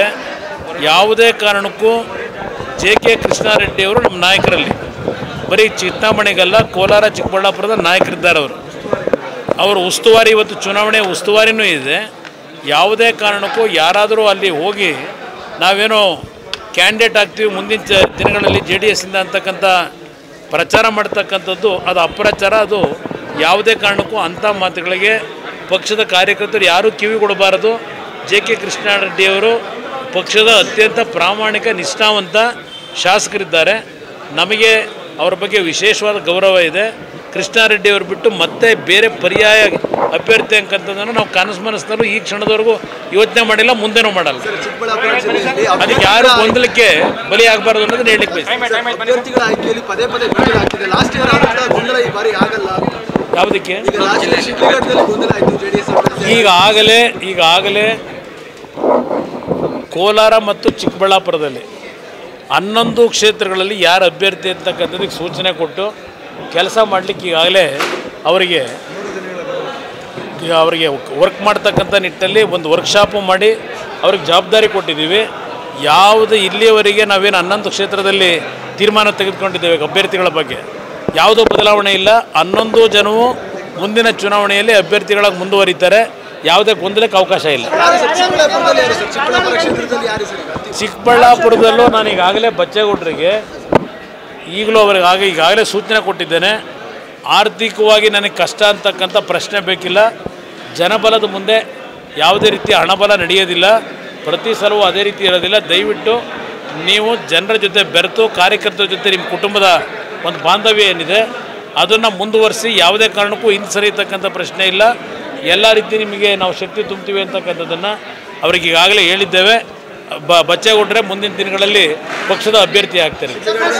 ಯಾವುದೇ ಕಾರಣಕ್ಕೂ J K Krishnareddy ಅವರು ನಮ್ಮ ನಾಯಕರಲ್ಲಿ ಬರೀ ಚಿಂತಾಮಣಿಗಲ್ಲ ಕೋಲಾರ ಚಿಕ್ಕಬಳ್ಳಾಪುರದ ನಾಯಕರಿದ್ದಾರೆ ಅವರು ಅವರು ಉಸ್ತುವಾರಿ ಇವತ್ತು ಚುನಾವಣೆ ಉಸ್ತುವಾರಿನೂ ಇದೆ ಯಾವುದೇ ಕಾರಣಕ್ಕೂ ಯಾರಾದರೂ ಅಲ್ಲಿ ಹೋಗಿ ನಾವೇನೋ ಕ್ಯಾಂಡಿಡೇಟ್ ಆಗ್ತೀವಿ ಮುಂದಿನ ಚ ದಿನಗಳಲ್ಲಿ ಜೆ ಡಿ ಎಸ್ಸಿಂದ ಅಂತಕ್ಕಂಥ ಪ್ರಚಾರ ಮಾಡ್ತಕ್ಕಂಥದ್ದು ಅದು ಅಪ್ರಚಾರ ಅದು ಯಾವುದೇ ಕಾರಣಕ್ಕೂ ಅಂಥ ಮಾತುಗಳಿಗೆ ಪಕ್ಷದ ಕಾರ್ಯಕರ್ತರು ಯಾರೂ ಕಿವಿ ಕೊಡಬಾರದು ಜೆ ಕೆ ಕೃಷ್ಣಾರೆಡ್ಡಿಯವರು ಪಕ್ಷದ ಅತ್ಯಂತ ಪ್ರಾಮಾಣಿಕ ನಿಷ್ಠಾವಂತ ಶಾಸಕರಿದ್ದಾರೆ ನಮಗೆ ಅವರ ಬಗ್ಗೆ ವಿಶೇಷವಾದ ಗೌರವ ಇದೆ ಕೃಷ್ಣಾರೆಡ್ಡಿ ಅವರು ಬಿಟ್ಟು ಮತ್ತೆ ಬೇರೆ ಪರ್ಯಾಯ ಅಭ್ಯರ್ಥಿ ಅಂತಕ್ಕಂಥದ್ದನ್ನು ನಾವು ಕನಸು ಮನಸ್ಸಿನಲ್ಲೂ ಈ ಕ್ಷಣದವರೆಗೂ ಯೋಚನೆ ಮಾಡಿಲ್ಲ ಮುಂದೆನೂ ಮಾಡಲ್ಲ ಚಿಕ್ಕಬಳ್ಳಾಪುರ ಜಿಲ್ಲೆಯಲ್ಲಿ ಅದಕ್ಕೆ ಯಾರು ಗೊಂದಲಕ್ಕೆ ಬಲಿ ಆಗಬಾರ್ದು ಅನ್ನೋದನ್ನ ಹೇಳಲಿಕ್ಕೆ ಬಯಸ್ತೀನಿ ಅಭ್ಯರ್ಥಿಗಳ ಆಯ್ಕೆಯಲ್ಲಿ ಪದೇ ಪದೇ ಗೊಂದಲ ಆಗ್ತಿದೆ ಲಾಸ್ಟ್ ಇಯರ್ ಆದಂತ ಗೊಂದಲ ಈ ಬಾರಿ ಆಗಲ್ಲ ಯಾವುದಕ್ಕೆ ಈಗ ಲಾಸ್ಟ್ ಇಯರ್ ಶಿಡ್ಲಘಟ್ಟದಲ್ಲಿ ಗೊಂದಲ ಆಯ್ತು ಜೆಡಿಎಸ್ ಈಗಾಗಲೇ ಈಗಾಗಲೇ ಕೋಲಾರ ಮತ್ತು ಚಿಕ್ಕಬಳ್ಳಾಪುರದಲ್ಲಿ ಹನ್ನೊಂದು ಕ್ಷೇತ್ರಗಳಲ್ಲಿ ಯಾರು ಅಭ್ಯರ್ಥಿ ಅಂತಕ್ಕಂಥದ್ದಕ್ಕೆ ಸೂಚನೆ ಕೊಟ್ಟು ಕೆಲಸ ಮಾಡಲಿಕ್ಕೆ ಈಗಾಗಲೇ ಅವರಿಗೆ ಈಗ ಅವರಿಗೆ ವರ್ಕ್ ಮಾಡ್ತಕ್ಕಂಥ ನಿಟ್ಟಲ್ಲಿ ಒಂದು ವರ್ಕ್ಶಾಪು ಮಾಡಿ ಅವ್ರಿಗೆ ಜವಾಬ್ದಾರಿ ಕೊಟ್ಟಿದ್ದೀವಿ ಯಾವುದು ಇಲ್ಲಿಯವರೆಗೆ ನಾವೇನು ಹನ್ನೊಂದು ಕ್ಷೇತ್ರದಲ್ಲಿ ತೀರ್ಮಾನ ತೆಗೆದುಕೊಂಡಿದ್ದೇವೆ ಅಭ್ಯರ್ಥಿಗಳ ಬಗ್ಗೆ ಯಾವುದೂ ಬದಲಾವಣೆ ಇಲ್ಲ ಹನ್ನೊಂದು ಜನವು ಮುಂದಿನ ಚುನಾವಣೆಯಲ್ಲಿ ಅಭ್ಯರ್ಥಿಗಳಾಗಿ ಮುಂದುವರಿತಾರೆ ಯಾವುದೇ ಗೊಂದಲಕ್ಕೆ ಅವಕಾಶ ಇಲ್ಲ ಚಿಕ್ಕಬಳ್ಳಾಪುರದಲ್ಲಿ ಯಾರು ಸರ್ ಚಿಕ್ಕಬಳ್ಳಾಪುರ ಕ್ಷೇತ್ರದಲ್ಲಿ ಯಾರು ಸರ್ ಈಗ? ಚಿಕ್ಕಬಳ್ಳಾಪುರದಲ್ಲೂ ನಾನು ಈಗಾಗಲೇ ಬಚ್ಚೇಗೌಡರಿಗೆ ಈಗಲೂ ಅವರಿಗೆ ಆಗ ಈಗಾಗಲೇ ಸೂಚನೆ ಕೊಟ್ಟಿದ್ದೇನೆ ಆರ್ಥಿಕವಾಗಿ ನನಗೆ ಕಷ್ಟ ಅಂತಕ್ಕಂಥ ಪ್ರಶ್ನೆ ಬೇಕಿಲ್ಲ ಜನಬಲದ ಮುಂದೆ ಯಾವುದೇ ರೀತಿ ಹಣಬಲ ನಡೆಯೋದಿಲ್ಲ ಪ್ರತಿ ಸಲವೂ ಅದೇ ರೀತಿ ಇರೋದಿಲ್ಲ ದಯವಿಟ್ಟು ನೀವು ಜನರ ಜೊತೆ ಬೆರೆತು ಕಾರ್ಯಕರ್ತರ ಜೊತೆ ನಿಮ್ಮ ಕುಟುಂಬದ ಒಂದು ಬಾಂಧವ್ಯ ಏನಿದೆ ಅದನ್ನು ಮುಂದುವರಿಸಿ ಯಾವುದೇ ಕಾರಣಕ್ಕೂ ಹಿಂದೆ ಸರಿಯತಕ್ಕಂಥ ಪ್ರಶ್ನೆ ಇಲ್ಲ ಎಲ್ಲ ರೀತಿ ನಿಮಗೆ ನಾವು ಶಕ್ತಿ ತುಂಬ್ತೀವಿ ಅಂತಕ್ಕಂಥದ್ದನ್ನು ಅವ್ರಿಗೆ ಈಗಾಗಲೇ ಹೇಳಿದ್ದೇವೆ ಬ ಬಚ್ಚೇಗೌಡರೆ ಮುಂದಿನ ದಿನಗಳಲ್ಲಿ ಪಕ್ಷದ ಅಭ್ಯರ್ಥಿ ಆಗ್ತಾರೆ